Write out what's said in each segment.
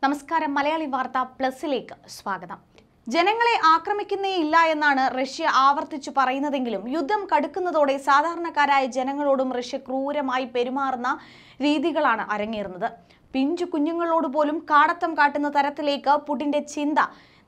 നമസ്കാരം മലയാളി വാർത്ത പ്ലസിലേക്ക് സ്വാഗതം ജനങ്ങളെ ആക്രമിക്കുന്നേ ഇല്ല എന്നാണ് റഷ്യ ആവർത്തിച്ചു പറയുന്നതെങ്കിലും യുദ്ധം കടുക്കുന്നതോടെ സാധാരണക്കാരായ ജനങ്ങളോടും റഷ്യ ക്രൂരമായി പെരുമാറുന്ന രീതികളാണ് അരങ്ങേറുന്നത് പിഞ്ചു കുഞ്ഞുങ്ങളോട് പോലും കാടത്തം കാട്ടുന്ന തരത്തിലേക്ക് പുടിന്റെ ചിന്ത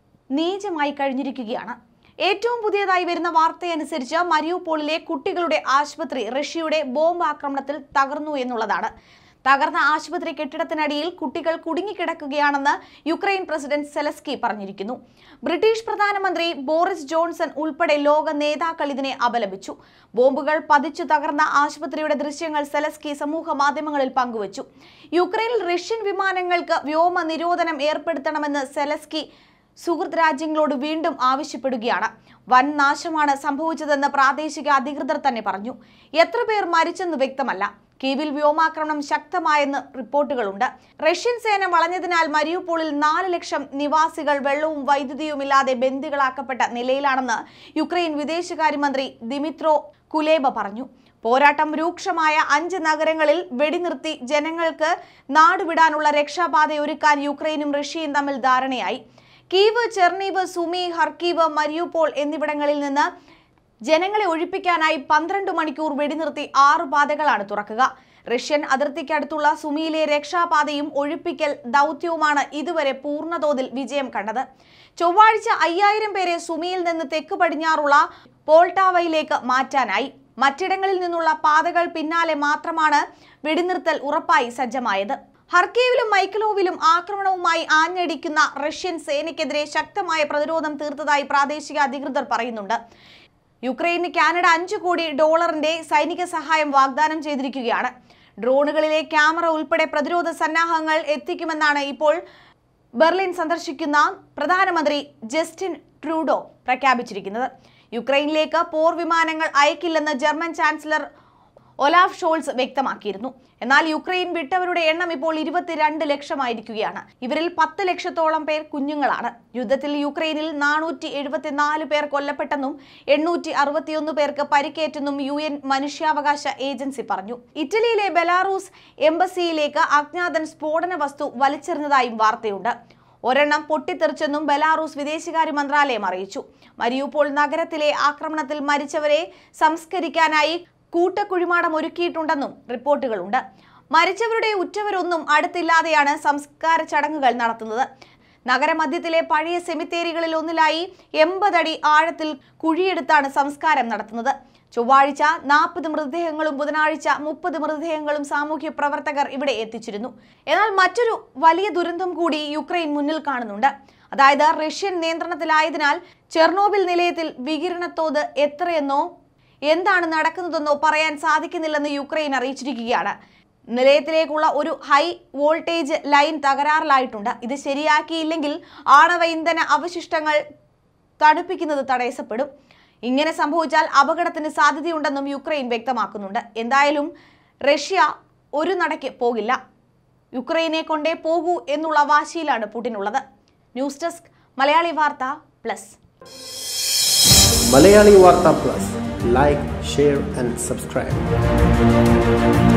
നീചമായി കഴിഞ്ഞിരിക്കുകയാണ് ഏറ്റവും പുതിയതായി വരുന്ന വാർത്തയനുസരിച്ച് മരിയുപോളിലെ കുട്ടികളുടെ ആശുപത്രി റഷ്യയുടെ ബോംബ് ആക്രമണത്തിൽ തകർന്നു എന്നുള്ളതാണ് തകർന്ന ആശുപത്രി കെട്ടിടത്തിനടിയിൽ കുട്ടികൾ കുടുങ്ങിക്കിടക്കുകയാണെന്ന് യുക്രൈൻ പ്രസിഡന്റ് സെലസ്കി പറഞ്ഞിരിക്കുന്നു ബ്രിട്ടീഷ് പ്രധാനമന്ത്രി ബോറിസ് ജോൺസൺ ഉൾപ്പെടെ ലോക നേതാക്കൾ ഇതിനെ അപലപിച്ചു ബോംബുകൾ പതിച്ചു തകർന്ന ആശുപത്രിയുടെ ദൃശ്യങ്ങൾ സെലസ്കി സമൂഹ മാധ്യമങ്ങളിൽ പങ്കുവച്ചു യുക്രൈനിൽ റഷ്യൻ വിമാനങ്ങൾക്ക് വ്യോമ നിരോധനം ഏർപ്പെടുത്തണമെന്ന് സെലസ്കി സുഹൃത്ത് രാജ്യങ്ങളോട് വീണ്ടും ആവശ്യപ്പെടുകയാണ് വൻ നാശമാണ് സംഭവിച്ചതെന്ന് പ്രാദേശിക അധികൃതർ തന്നെ പറഞ്ഞു എത്ര പേർ മരിച്ചെന്ന് വ്യക്തമല്ല കീവിൽ വ്യോമാക്രമണം ശക്തമായെന്ന് റിപ്പോർട്ടുകളുണ്ട് റഷ്യൻ സേന വളഞ്ഞതിനാൽ മരിയുപോളിൽ നാല് ലക്ഷം നിവാസികൾ വെള്ളവും വൈദ്യുതിയും ഇല്ലാതെ ബന്ദികളാക്കപ്പെട്ട നിലയിലാണെന്ന് യുക്രൈൻ വിദേശകാര്യമന്ത്രി ദിമിത്രോ കുലേബ പറഞ്ഞു പോരാട്ടം രൂക്ഷമായ അഞ്ച് നഗരങ്ങളിൽ വെടിനിർത്തി ജനങ്ങൾക്ക് നാടുവിടാനുള്ള രക്ഷാപാതയൊരുക്കാൻ യുക്രൈനും റഷ്യയും തമ്മിൽ ധാരണയായി Kyiv Chernihiv Sumy Kharkiv Mariupol എന്നിവിടങ്ങളിൽ നിന്ന് ജനങ്ങളെ ഒഴിപ്പിക്കാനായി പന്ത്രണ്ട് മണിക്കൂർ വെടിനിർത്തി ആറ് പാതകളാണ് തുറക്കുക റഷ്യൻ അതിർത്തിക്കടുത്തുള്ള സുമിയിലെ രക്ഷാപാതയും ഒഴിപ്പിക്കൽ ദൗത്യവുമാണ് ഇതുവരെ പൂർണ്ണതോതിൽ വിജയം കണ്ടത് ചൊവ്വാഴ്ച അയ്യായിരം പേരെ സുമിയിൽ നിന്ന് തെക്ക് പടിഞ്ഞാറുള്ള പോൾട്ടാവയിലേക്ക് മാറ്റാനായി മറ്റിടങ്ങളിൽ നിന്നുള്ള പാതകൾ പിന്നാലെ മാത്രമാണ് വെടിനിർത്തൽ ഉറപ്പായി സജ്ജമായത് ഹർക്കീവിലും മൈക്കലോവിലും ആക്രമണവുമായി ആഞ്ഞടിക്കുന്ന റഷ്യൻ സേനയ്ക്കെതിരെ ശക്തമായ പ്രതിരോധം തീർത്തതായി പ്രാദേശിക അധികൃതർ പറയുന്നുണ്ട് യുക്രൈന് കാനഡ അഞ്ചു കോടി ഡോളറിന്റെ സൈനിക സഹായം വാഗ്ദാനം ചെയ്തിരിക്കുകയാണ് ഡ്രോണുകളിലെ ക്യാമറ ഉൾപ്പെടെ പ്രതിരോധ സന്നാഹങ്ങൾ എത്തിക്കുമെന്നാണ് ഇപ്പോൾ ബെർലിൻ സന്ദർശിക്കുന്ന പ്രധാനമന്ത്രി ജസ്റ്റിൻ ട്രൂഡോ പ്രഖ്യാപിച്ചിരിക്കുന്നത് യുക്രൈനിലേക്ക് പോർ വിമാനങ്ങൾ അയക്കില്ലെന്ന് ജർമ്മൻ ചാൻസലർ ഒലാഫ് ഷോൾസ് വ്യക്തമാക്കിയിരുന്നു എന്നാൽ യുക്രൈൻ വിട്ടവരുടെ എണ്ണം ഇപ്പോൾ ഇരുപത്തിരണ്ട് ലക്ഷമായിരിക്കുകയാണ് ഇവരിൽ പത്ത് ലക്ഷത്തോളം പേർ കുഞ്ഞുങ്ങളാണ് യുദ്ധത്തിൽ യുക്രൈനിൽ നാനൂറ്റി എഴുപത്തിനാല് പേർ കൊല്ലപ്പെട്ടെന്നും എണ്ണൂറ്റി അറുപത്തിയൊന്ന് പേർക്ക് പരിക്കേറ്റെന്നും യു എൻ മനുഷ്യാവകാശ ഏജൻസി പറഞ്ഞു ഇറ്റലിയിലെ ബെലാറൂസ് എംബസിയിലേക്ക് അജ്ഞാതൻ സ്ഫോടന വസ്തു വലിച്ചെറിഞ്ഞതായും വാർത്തയുണ്ട് ഒരെണ്ണം പൊട്ടിത്തെറിച്ചെന്നും ബെലാറൂസ് വിദേശകാര്യ മന്ത്രാലയം അറിയിച്ചു മരിയുപോൾ നഗരത്തിലെ ആക്രമണത്തിൽ മരിച്ചവരെ സംസ്കരിക്കാനായി കൂട്ടക്കുഴിമാടം ഒരുക്കിയിട്ടുണ്ടെന്നും റിപ്പോർട്ടുകളുണ്ട് മരിച്ചവരുടെ ഉറ്റവരൊന്നും അടുത്തില്ലാതെയാണ് സംസ്കാര ചടങ്ങുകൾ നടത്തുന്നത് നഗരമധ്യത്തിലെ പഴയ സെമിത്തേരികളിൽ ഒന്നിലായി എൺപതടി ആഴത്തിൽ കുഴിയെടുത്താണ് സംസ്കാരം നടത്തുന്നത് ചൊവ്വാഴ്ച നാൽപ്പത് മൃതദേഹങ്ങളും ബുധനാഴ്ച മുപ്പത് മൃതദേഹങ്ങളും സാമൂഹ്യ പ്രവർത്തകർ ഇവിടെ എത്തിച്ചിരുന്നു എന്നാൽ മറ്റൊരു വലിയ ദുരന്തം കൂടി യുക്രൈൻ മുന്നിൽ കാണുന്നുണ്ട് അതായത് റഷ്യൻ നിയന്ത്രണത്തിലായതിനാൽ ചെർണോബിൽ നിലയത്തിൽ വികിരണത്തോത് എത്രയെന്നോ എന്താണ് നടക്കുന്നതെന്നോ പറയാൻ സാധിക്കുന്നില്ലെന്ന് യുക്രൈൻ അറിയിച്ചിരിക്കുകയാണ് നിലയത്തിലേക്കുള്ള ഒരു ഹൈ വോൾട്ടേജ് ലൈൻ തകരാറിലായിട്ടുണ്ട് ഇത് ശരിയാക്കിയില്ലെങ്കിൽ ആണവ ഇന്ധന അവശിഷ്ടങ്ങൾ തണുപ്പിക്കുന്നത് തടസ്സപ്പെടും ഇങ്ങനെ സംഭവിച്ചാൽ അപകടത്തിന് സാധ്യതയുണ്ടെന്നും യുക്രൈൻ വ്യക്തമാക്കുന്നുണ്ട് എന്തായാലും റഷ്യ ഒരു നടയ്ക്ക് പോകില്ല യുക്രൈനെ കൊണ്ടേ പോകൂ എന്നുള്ള വാശിയിലാണ് പുടിനുള്ളത് news desk Malayali Vartha plus Malayali Vartha plus like share and subscribe